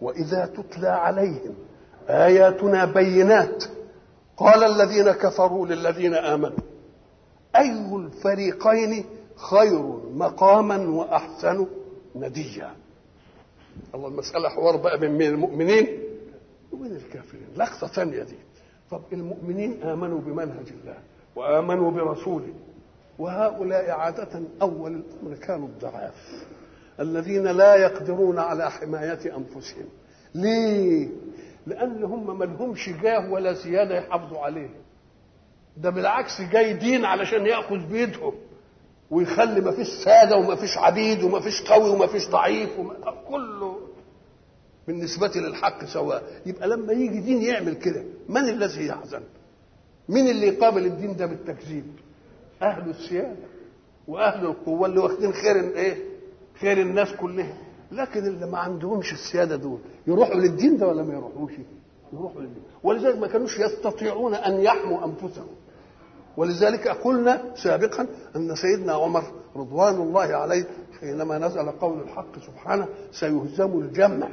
واذا تتلى عليهم اياتنا بينات قال الذين كفروا للذين امنوا اي الفريقين خير مقاما واحسن نديا الله المساله حوار بقى بين المؤمنين وبين الكافرين لقطه ثانيه دي طب المؤمنين امنوا بمنهج الله وامنوا برسوله وهؤلاء عاده اول الامر كانوا الضعاف الذين لا يقدرون على حمايه انفسهم ليه لان هم ما لهمش جاه ولا زياده يحافظوا عليه ده بالعكس جاي دين علشان ياخذ بيدهم ويخلي ما فيش ساده وما فيش عبيد وما فيش قوي وما فيش ضعيف وما كله بالنسبة للحق سواء يبقى لما يجي دين يعمل كده من الذي يحزن مين اللي يقابل الدين ده بالتكذيب أهل السيادة وأهل القوة اللي واخدين خير ايه خير الناس كلها لكن اللي ما عندهمش السيادة دول يروحوا للدين ده ولا ما يروحوش يروحوا للدين ولذلك ما كانوش يستطيعون أن يحموا أنفسهم ولذلك قلنا سابقا أن سيدنا عمر رضوان الله عليه حينما نزل قول الحق سبحانه سيهزم الجمع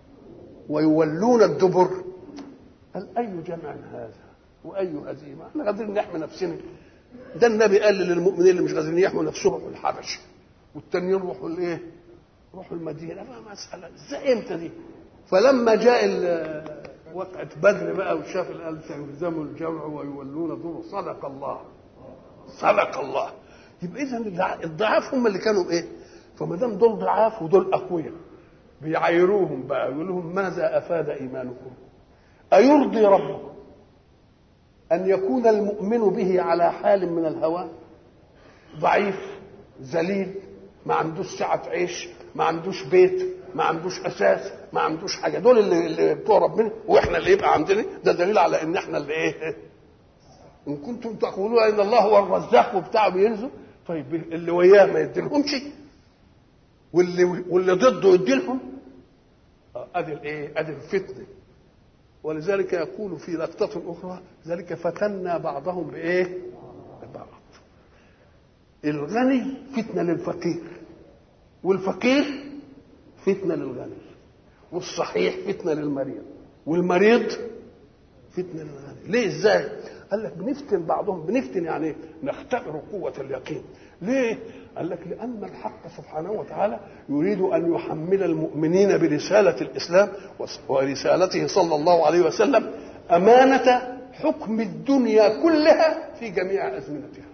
ويولون الدبر قال أي جمع هذا وأي هزيمة احنا قادرين نحمي نفسنا ده النبي قال للمؤمنين اللي مش قادرين يحموا نفسهم روحوا الحبش والتانيين روحوا الايه؟ روحوا المدينه ما مساله ازاي امتى دي؟ فلما جاء وقعة بدر بقى وشاف قال سيهزموا الجمع ويولون الدبر صدق الله صدق الله يبقى اذا الضعاف هم اللي كانوا ايه؟ فما دام دول ضعاف ودول اقوياء بيعايروهم بقى يقول لهم ماذا افاد ايمانكم؟ ايرضي ربكم ان يكون المؤمن به على حال من الهوى ضعيف ذليل ما عندوش سعه عيش ما عندوش بيت ما عندوش اساس ما عندوش حاجه دول اللي, اللي بتوع ربنا واحنا اللي يبقى عندنا ده دليل على ان احنا اللي ايه ان كنتم تقولون ان الله هو الرزاق وبتاعه بينزل طيب اللي وياه ما يديلهمش واللي واللي ضده يديلهم ادي الايه ادي الفتنه ولذلك يقول في لقطة أخرى ذلك فتنا بعضهم بإيه؟ ببعض. الغني فتنة للفقير والفقير فتنة للغني والصحيح فتنة للمريض والمريض فتنة للغني ليه ازاي؟ قال لك بنفتن بعضهم بنفتن يعني نختبر قوة اليقين ليه؟ قال لك لأن الحق سبحانه وتعالى يريد أن يحمل المؤمنين برسالة الإسلام ورسالته صلى الله عليه وسلم أمانة حكم الدنيا كلها في جميع أزمنتها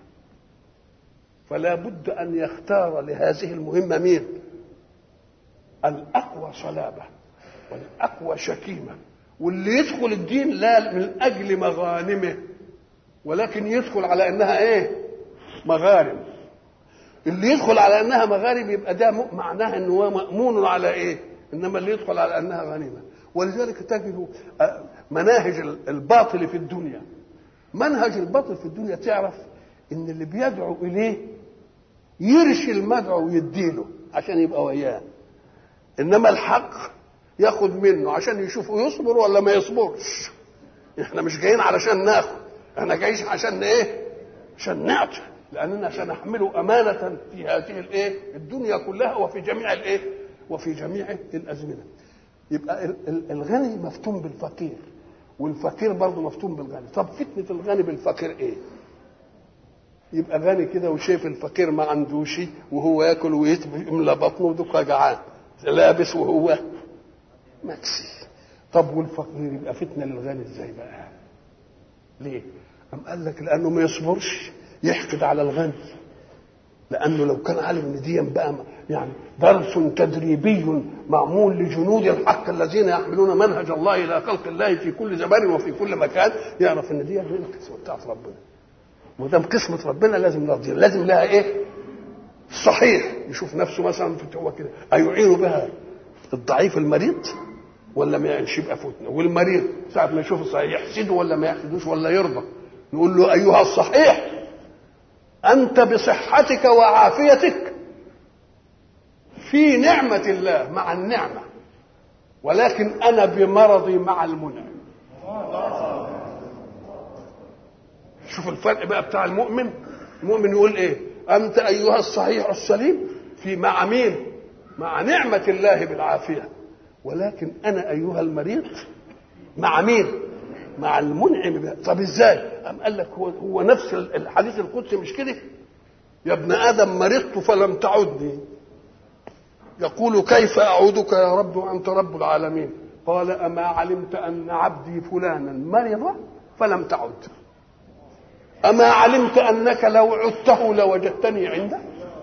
فلا بد أن يختار لهذه المهمة مين الأقوى صلابة والأقوى شكيمة واللي يدخل الدين لا من أجل مغانمه ولكن يدخل على أنها إيه مغارم اللي يدخل على انها مغارب يبقى ده معناها ان هو مامون على ايه؟ انما اللي يدخل على انها غنيمه ولذلك تجد مناهج الباطل في الدنيا منهج الباطل في الدنيا تعرف ان اللي بيدعو اليه يرشي المدعو ويديله عشان يبقى وياه انما الحق ياخد منه عشان يشوفه يصبر ولا ما يصبرش احنا مش جايين علشان ناخد احنا جايين عشان ايه عشان نعطي لاننا سنحمل امانه في هذه الايه الدنيا كلها وفي جميع الايه وفي جميع الازمنه يبقى الغني مفتون بالفقير والفقير برضه مفتون بالغني طب فتنه الغني بالفقير ايه يبقى غني كده وشايف الفقير ما عندوش وهو ياكل ويملى بطنه ودكه جعان لابس وهو مكسي طب والفقير يبقى فتنه للغني ازاي بقى ليه أم قال لك لانه ما يصبرش يحقد على الغني لانه لو كان عالم ان دي بقى يعني درس تدريبي معمول لجنود الحق الذين يحملون منهج الله الى خلق الله في كل زمان وفي كل مكان يعرف ان دي القسمه بتاعت ربنا ودام قسمه ربنا لازم نرضيها لازم لها ايه؟ صحيح يشوف نفسه مثلا في هو كده ايعين بها الضعيف المريض ولا ما يعينش يبقى فتنه والمريض ساعه ما يشوف الصحيح يحسده ولا ما يحسدوش ولا يرضى نقول له ايها الصحيح انت بصحتك وعافيتك في نعمه الله مع النعمه ولكن انا بمرضي مع المنعم شوف الفرق بقى بتاع المؤمن المؤمن يقول ايه انت ايها الصحيح السليم في مع مين مع نعمه الله بالعافيه ولكن انا ايها المريض مع مين مع المنعم بها. طب ازاي أم قال لك هو, هو نفس الحديث القدسي مش كده يا ابن ادم مرضت فلم تعدني يقول كيف اعودك يا رب وانت رب العالمين قال اما علمت ان عبدي فلانا مرض فلم تعد اما علمت انك لو عدته لوجدتني عنده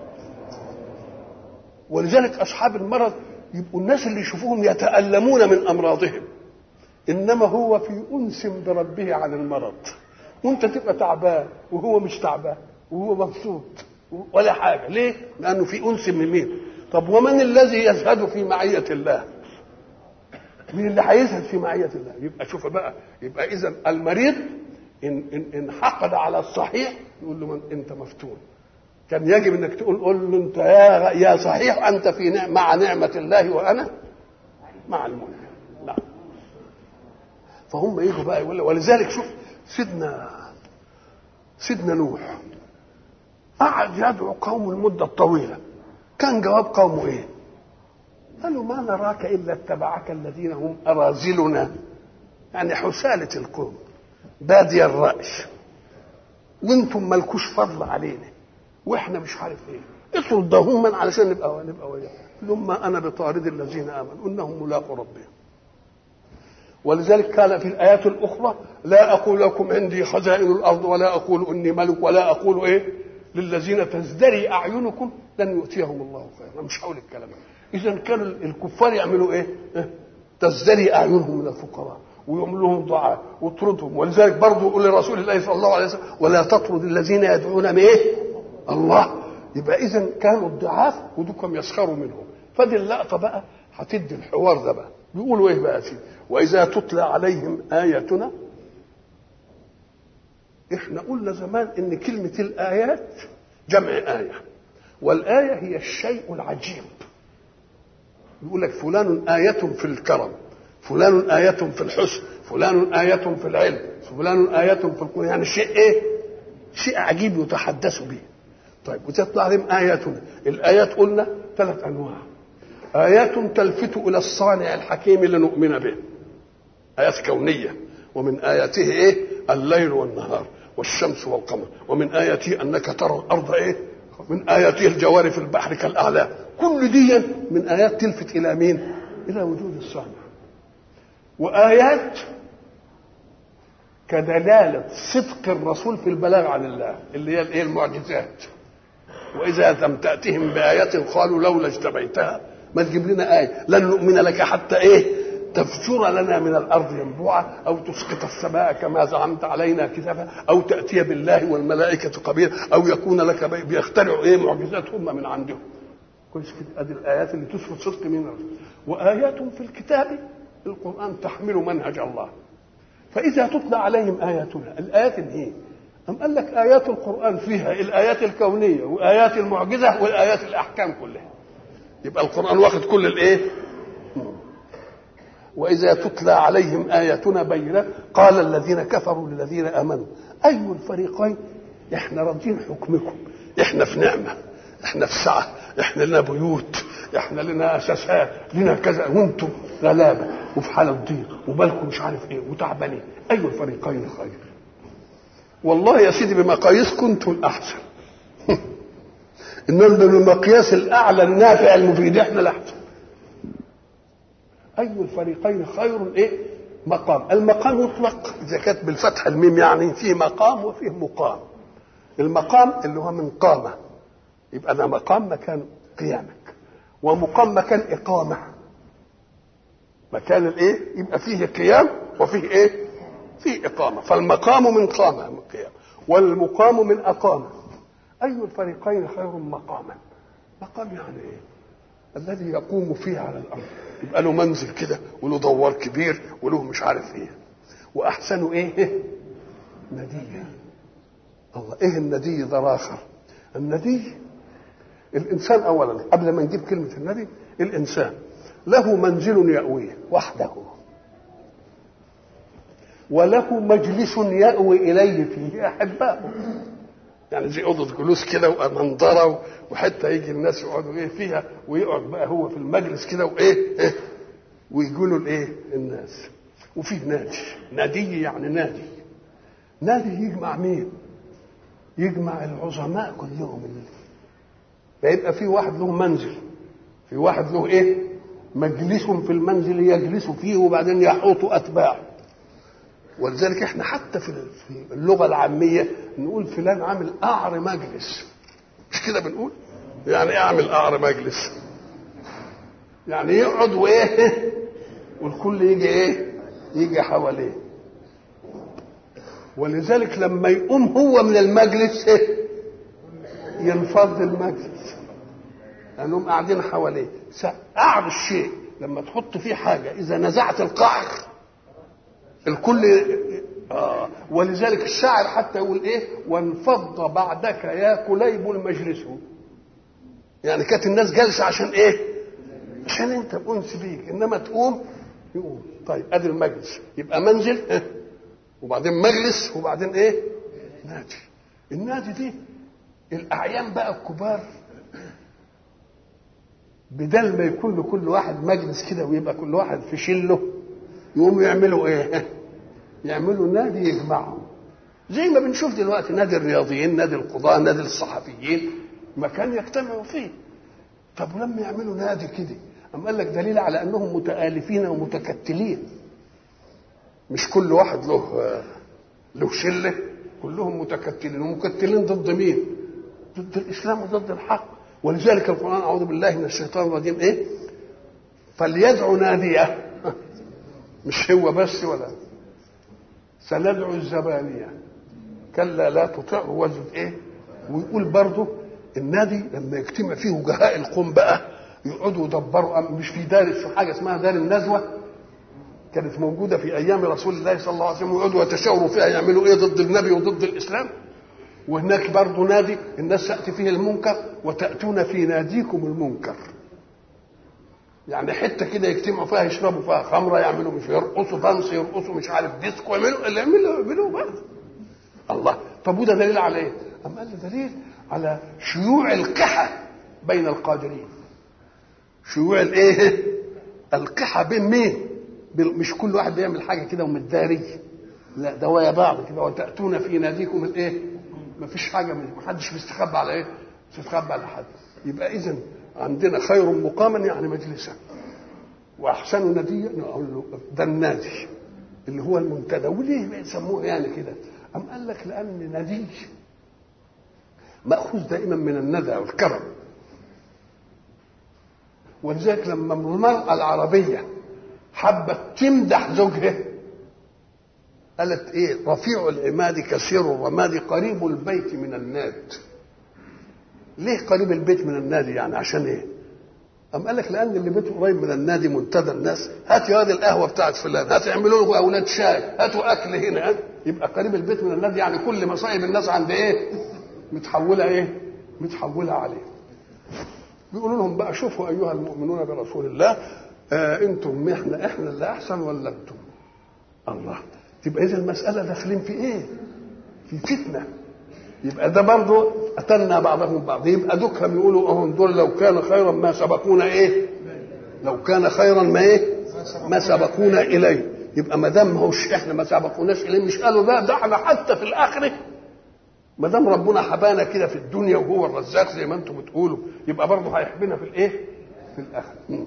ولذلك اصحاب المرض يبقوا الناس اللي يشوفوهم يتالمون من امراضهم انما هو في انس بربه عن المرض وانت تبقى تعبان وهو مش تعبان وهو مبسوط ولا حاجه ليه لانه في انس من مين طب ومن الذي يزهد في معيه الله مين اللي هيزهد في معيه الله يبقى شوف بقى يبقى اذا المريض ان ان ان حقد على الصحيح يقول له من انت مفتون كان يجب انك تقول قول له انت يا يا صحيح انت في نعم مع نعمه الله وانا مع المنعم لا فهم يجوا بقى يقول ولذلك شوف سيدنا سيدنا نوح قعد يدعو قوم المده الطويله كان جواب قومه ايه؟ قالوا ما نراك الا اتبعك الذين هم اراذلنا يعني حساله القوم بادي الراي وانتم مالكوش فضل علينا واحنا مش عارف ايه اطردهم من علشان نبقى نبقى وياهم ثم انا بطارد الذين امنوا انهم ملاقوا ربهم ولذلك كان في الايات الاخرى لا اقول لكم عندي خزائن الارض ولا اقول اني ملك ولا اقول ايه للذين تزدري اعينكم لن يؤتيهم الله خيرا مش هقول الكلام اذا كانوا الكفار يعملوا ايه تزدري اعينهم من الفقراء ويعمل لهم دعاء وتطردهم ولذلك برضه يقول لرسول الله صلى الله عليه وسلم ولا تطرد الذين يدعون بايه الله يبقى اذا كانوا الضعاف ودوكم يسخروا منهم فدي اللقطه بقى هتدي الحوار ده بقى بيقولوا ايه بقى فيه واذا تتلى عليهم اياتنا احنا قلنا زمان ان كلمه الايات جمع ايه والايه هي الشيء العجيب يقول لك فلان آية في الكرم فلان آية في الحسن فلان آية في العلم فلان آية في القرآن يعني شيء ايه شيء عجيب يتحدث به طيب وتطلع عليهم آياتنا الآيات قلنا ثلاث أنواع آيات تلفت إلى الصانع الحكيم لنؤمن به آيات كونية ومن آياته إيه الليل والنهار والشمس والقمر ومن آياته أنك ترى الأرض إيه من آياته الجوار في البحر كالأعلام كل دي من آيات تلفت إلى مين إلى وجود الصانع وآيات كدلالة صدق الرسول في البلاغ عن الله اللي هي الايه المعجزات وإذا لم تأتهم بآية قالوا لولا اجتبيتها ما تجيب لنا آية لن نؤمن لك حتى إيه تفجر لنا من الأرض ينبوعا أو تسقط السماء كما زعمت علينا كتابا أو تأتي بالله والملائكة قبيلا أو يكون لك بي... بيخترعوا إيه معجزات هم من عندهم كويس كده ادي الايات اللي تثبت صدق من الرسول وايات في الكتاب القران تحمل منهج الله فاذا تتلى عليهم اياتنا الايات ايه أم قال لك آيات القرآن فيها الآيات الكونية وآيات المعجزة والآيات الأحكام كلها يبقى القرآن واخد كل الإيه؟ وإذا تتلى عليهم آياتنا بينات قال الذين كفروا للذين آمنوا أي الفريقين إحنا راضين حكمكم إحنا في نعمة إحنا في سعة إحنا لنا بيوت إحنا لنا أساسات لنا كذا وأنتم غلابة وفي حالة ضيق وبالكم مش عارف إيه وتعبانين أي الفريقين خير والله يا سيدي بمقاييسكم انتم الاحسن انما بالمقياس الاعلى النافع المفيد احنا الاحسن اي الفريقين خير ايه مقام المقام يطلق اذا كانت بالفتح الميم يعني فيه مقام وفيه مقام المقام اللي هو من قامه يبقى ده مقام مكان قيامك ومقام مكان اقامه مكان الايه يبقى فيه قيام وفيه ايه في إقامة فالمقام من قامة من قيام والمقام من أقامة أي الفريقين خير مقاما مقام يعني إيه الذي يقوم فيه على الأرض يبقى له منزل كده وله دوار كبير وله مش عارف إيه وأحسن إيه ندية الله إيه الندي ده آخر الندي الإنسان أولا قبل ما نجيب كلمة الندي الإنسان له منزل يأويه وحده وله مجلس يأوي إليه فيه أحبائه يعني زي أوضة جلوس كده ومنظرة وحتى يجي الناس يقعدوا إيه فيها ويقعد بقى هو في المجلس كده وإيه إيه ويقولوا الايه الناس وفيه نادي نادي يعني نادي نادي يجمع مين يجمع العظماء كلهم اللي فيبقى في واحد له منزل في واحد له ايه مجلس في المنزل يجلس فيه وبعدين يحوط اتباعه ولذلك احنا حتى في اللغه العاميه نقول فلان عامل قعر مجلس مش كده بنقول يعني ايه اعمل قعر مجلس يعني يقعد وايه والكل يجي ايه يجي حواليه ولذلك لما يقوم هو من المجلس إيه؟ ينفض المجلس لانهم قاعدين حواليه قعر الشيء لما تحط فيه حاجه اذا نزعت القعر الكل آه ولذلك الشاعر حتى يقول ايه وانفض بعدك يا كليب المجلس يعني كانت الناس جالسه عشان ايه عشان انت انس بيك انما تقوم يقوم طيب ادي المجلس يبقى منزل إيه؟ وبعدين مجلس وبعدين ايه نادي النادي دي الاعيان بقى الكبار بدل ما يكون لكل واحد مجلس كده ويبقى كل واحد في شله يقوموا يعملوا ايه يعملوا نادي يجمعهم زي ما بنشوف دلوقتي نادي الرياضيين نادي القضاة نادي الصحفيين مكان يجتمعوا فيه طب ولما يعملوا نادي كده أم قال لك دليل على أنهم متآلفين ومتكتلين مش كل واحد له له شلة كلهم متكتلين ومكتلين ضد مين؟ ضد الإسلام وضد الحق ولذلك القرآن أعوذ بالله من الشيطان الرجيم إيه؟ فليدعو ناديه مش هو بس ولا سندعو الزبانية كلا لا تطعه وزد ايه ويقول برضه النادي لما يجتمع فيه وجهاء القوم بقى يقعدوا يدبروا مش في دار في حاجه اسمها دار النزوه كانت موجوده في ايام رسول الله صلى الله عليه وسلم ويقعدوا يتشاوروا فيها يعملوا ايه ضد النبي وضد الاسلام وهناك برضه نادي الناس تاتي فيه المنكر وتاتون في ناديكم المنكر يعني حته كده يجتمعوا فيها يشربوا فيها خمره يعملوا مش يرقصوا دانس يرقصوا مش عارف ديسكو يعملوا اللي يعملوا يعملوا بقى الله طب وده دليل على ايه؟ أم قال لي دليل على شيوع القحة بين القادرين شيوع الايه؟ القحة بين مين؟ مش كل واحد بيعمل حاجة كده ومتداري لا ده ويا بعض كده وتأتون في ناديكم الايه؟ ما فيش حاجة ما حدش بيستخبى على ايه؟ بيستخبى على حد يبقى إذا عندنا خير مقاما يعني مجلسا واحسن نديا نقول له ده النادي اللي هو المنتدى وليه بيسموه يعني كده أم قال لك لأن ندي مأخوذ دائما من الندى والكرم ولذلك لما المرأة العربية حبت تمدح زوجها قالت ايه رفيع العماد كثير الرماد قريب البيت من الناد ليه قريب البيت من النادي يعني عشان ايه أم قال لك لأن اللي بيته قريب من النادي منتدى الناس هات يا هذه القهوة بتاعت فلان هات اعملوا له أولاد شاي هاتوا أكل هنا يبقى قريب البيت من النادي يعني كل مصايب الناس عند إيه؟ متحولة إيه؟ متحولة عليه بيقولوا لهم بقى شوفوا أيها المؤمنون برسول الله آه أنتم إحنا إحنا اللي أحسن ولا أنتم؟ الله تبقى إذا المسألة داخلين في إيه؟ في فتنة يبقى ده برضه أتنا بعضهم بعض يبقى دكهم يقولوا أهم دول لو كان خيرا ما سبقونا إيه؟ لو كان خيرا ما إيه؟ ما سبقونا إليه يبقى ما دام هوش إحنا ما سبقوناش إليه مش قالوا ده ده إحنا حتى في الآخرة ما دام ربنا حبانا كده في الدنيا وهو الرزاق زي ما أنتم بتقولوا يبقى برضه هيحبنا في الإيه؟ في الآخرة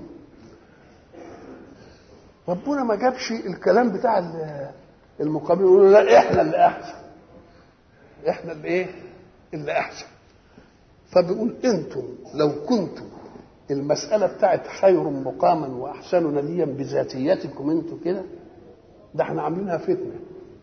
ربنا ما جابش الكلام بتاع المقابل يقولوا لا احنا اللي احسن احنا اللي ايه اللي احسن فبيقول انتم لو كنتم المسألة بتاعت خير مقاما وأحسن نديا بذاتيتكم انتم كده ده احنا عاملينها فتنة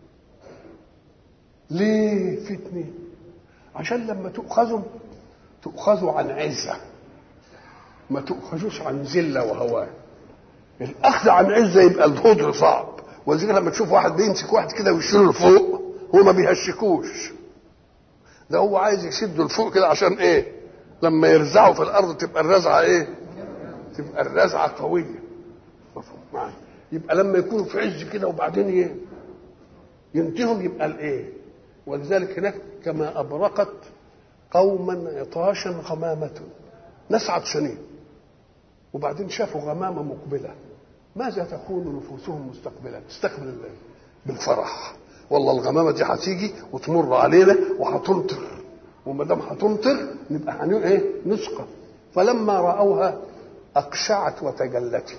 ليه فتنة عشان لما تؤخذوا تؤخذوا عن عزة ما تؤخذوش عن ذلة وهوان الأخذ عن عزة يبقى الهدر صعب ولذلك لما تشوف واحد بيمسك واحد كده ويشيله لفوق هو ما بيهشكوش ده هو عايز يشده لفوق كده عشان ايه لما يرزعه في الارض تبقى الرزعه ايه تبقى الرزعه قويه مفهوم معايا يبقى لما يكونوا في عز كده وبعدين ايه ينتههم يبقى الايه ولذلك هناك كما ابرقت قوما عطاشا غمامة ناس عطشانين وبعدين شافوا غمامة مقبلة ماذا تكون نفوسهم مستقبلا تستقبل بالفرح والله الغمامه دي هتيجي وتمر علينا وهتمطر وما دام هتمطر نبقى هن ايه نسقى فلما راوها اقشعت وتجلت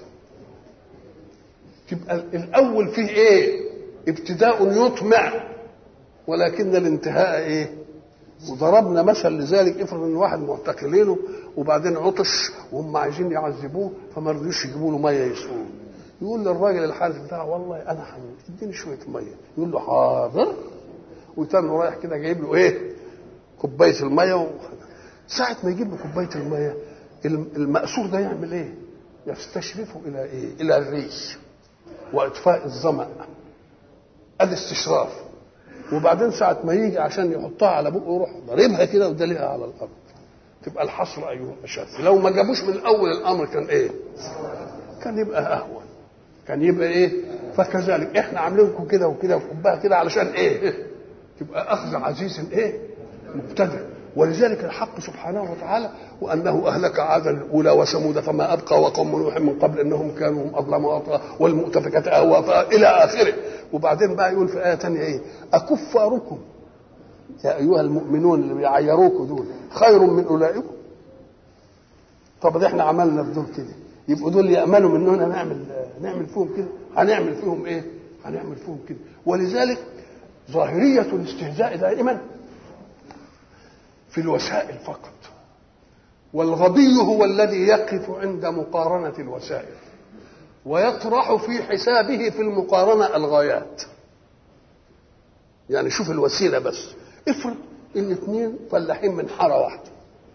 تبقى الاول فيه ايه ابتداء يطمع ولكن الانتهاء ايه وضربنا مثل لذلك افرض ان واحد معتقلينه وبعدين عطش وهم عايزين يعذبوه فما رضيوش يجيبوا له ميه يسقوه يقول للراجل الحارس بتاعه والله انا حميد اديني شويه ميه يقول له حاضر وتاني رايح كده جايب له ايه كوبايه الميه و... ساعه ما يجيب له كوبايه الميه المأسور ده يعمل ايه يستشرفه الى ايه الى الريش واطفاء الظمأ الاستشراف وبعدين ساعة ما يجي عشان يحطها على بقه يروح ضاربها كده ودليها على الأرض تبقى الحصر أيهم أشد لو ما جابوش من أول الأمر كان إيه؟ كان يبقى أهون كان يبقى إيه؟ فكذلك إحنا عاملينكم كده وكده وحبها كده علشان إيه؟ تبقى أخذ عزيز إيه؟ مبتدئ ولذلك الحق سبحانه وتعالى وانه اهلك عادا الاولى وثمود فما ابقى وقوم نوح من قبل انهم كانوا هم اظلم واطغى والمؤتفكات اهوى الى اخره وبعدين بقى يقول في ايه ثانيه ايه اكفاركم يا ايها المؤمنون اللي بيعيروكوا دول خير من اولئكم طب ده احنا عملنا في دول كده يبقوا دول يامنوا مننا نعمل نعمل فيهم كده هنعمل فيهم ايه هنعمل فيهم كده ولذلك ظاهريه الاستهزاء دائما في الوسائل فقط والغبي هو الذي يقف عند مقارنة الوسائل ويطرح في حسابه في المقارنة الغايات يعني شوف الوسيلة بس افرض ان اثنين فلاحين من حارة واحدة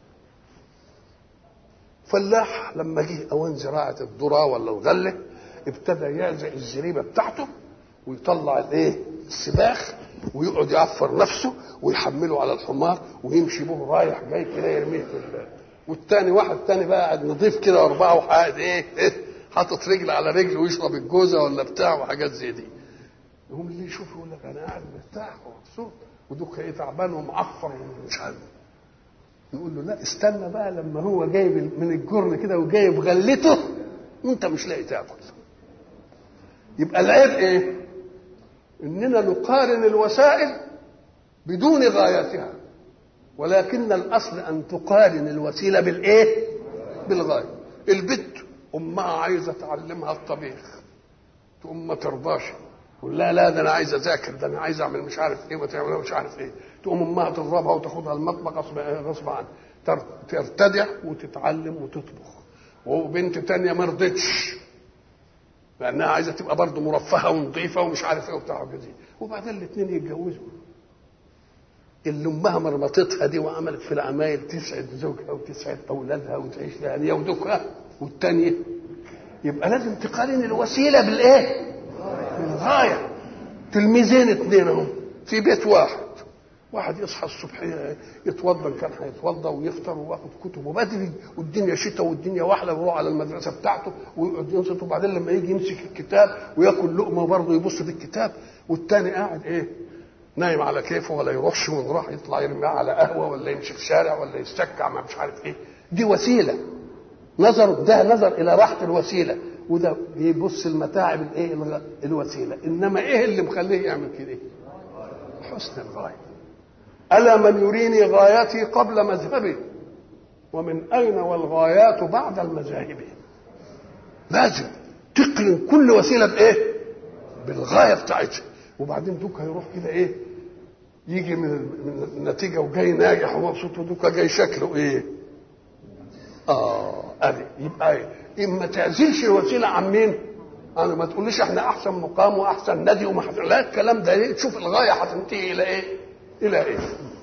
فلاح لما جه اوان زراعة الذرة ولا الغلة ابتدى يعزق الزريبة بتاعته ويطلع الايه السباخ ويقعد يعفر نفسه ويحمله على الحمار ويمشي به رايح جاي كده يرميه في الله والتاني واحد تاني بقى قاعد نضيف كده واربعه وقاعد ايه, إيه حاطط رجل على رجل ويشرب الجوزه ولا بتاع وحاجات زي دي يقوم اللي يشوف يقول لك انا قاعد مرتاح ومبسوط ودوك ايه تعبان ومعفر ومش عارف يقول له لا استنى بقى لما هو جايب من الجرن كده وجايب غلته وانت مش لاقي تاكل يبقى العيب ايه؟ اننا نقارن الوسائل بدون غايتها ولكن الاصل ان تقارن الوسيله بالايه بالغايه البت امها عايزه تعلمها الطبيخ تقوم ما ترضاش تقول لا لا ده انا عايز اذاكر ده انا عايز اعمل مش عارف ايه وتعمل مش عارف ايه تقوم امها تضربها وتاخدها المطبخ غصب عنها ترتدع وتتعلم وتطبخ وبنت تانية ما رضتش لانها عايزه تبقى برضه مرفهه ونظيفه ومش عارف ايه وبتاع وكده وبعدين الاثنين يتجوزوا اللي امها مرمطتها دي وعملت في العمايل تسعد زوجها وتسعد اولادها وتعيش لها هي ودكها والثانيه يبقى لازم تقارن الوسيله بالايه؟ بالغايه تلميذين اثنين اهم في بيت واحد واحد يصحى الصبح يتوضا كان هيتوضا ويفطر وياخد كتبه بدري والدنيا شتاء والدنيا واحده ويروح على المدرسه بتاعته ويقعد ينصت وبعدين لما يجي يمسك الكتاب وياكل لقمه وبرضه يبص في الكتاب والتاني قاعد ايه نايم على كيفه ولا يروحش ويروح يطلع يرميها على قهوه ولا يمشي في شارع ولا يستكع ما مش عارف ايه دي وسيله نظر ده نظر الى راحه الوسيله وده بيبص المتاعب الايه الوسيله انما ايه اللي مخليه يعمل كده حسن الغايه ألا من يريني غايتي قبل مذهبي ومن أين والغايات بعد المذاهب لازم تقرن كل وسيلة بإيه بالغاية بتاعتها وبعدين دوك هيروح كده إيه يجي من من النتيجة وجاي ناجح ومبسوط ودوك جاي شكله إيه آه أدي يبقى إيه ما تعزلش الوسيلة عن مين أنا ما تقوليش إحنا أحسن مقام وأحسن نادي وما لا الكلام ده إيه تشوف الغاية هتنتهي إلى إيه إلى إيه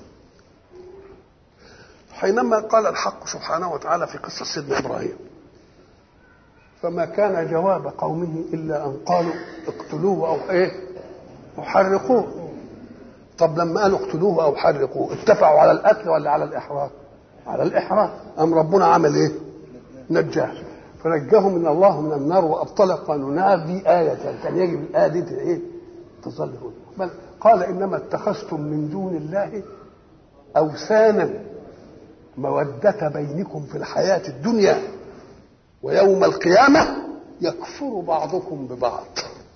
حينما قال الحق سبحانه وتعالى في قصة سيدنا إبراهيم فما كان جواب قومه إلا أن قالوا اقتلوه أو إيه أو حرقوه طب لما قالوا اقتلوه أو حرقوه اتفقوا على القتل ولا على الإحراق على الإحراق أم ربنا عمل إيه نجاه فنجاه من الله من النار وأبطل قانونها دي آية كان يجب الآية دي إيه تظل بل قال انما اتخذتم من دون الله اوثانا موده بينكم في الحياه الدنيا ويوم القيامه يكفر بعضكم ببعض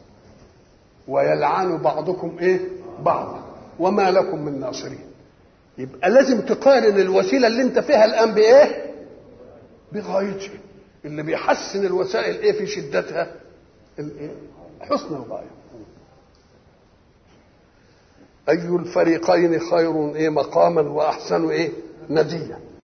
ويلعن بعضكم ايه بعضا وما لكم من ناصرين يبقى لازم تقارن الوسيله اللي انت فيها الان بايه بغايتها اللي بيحسن الوسائل ايه في شدتها الايه حسن الغايه اي الفريقين خير ايه مقاما واحسن ايه نديا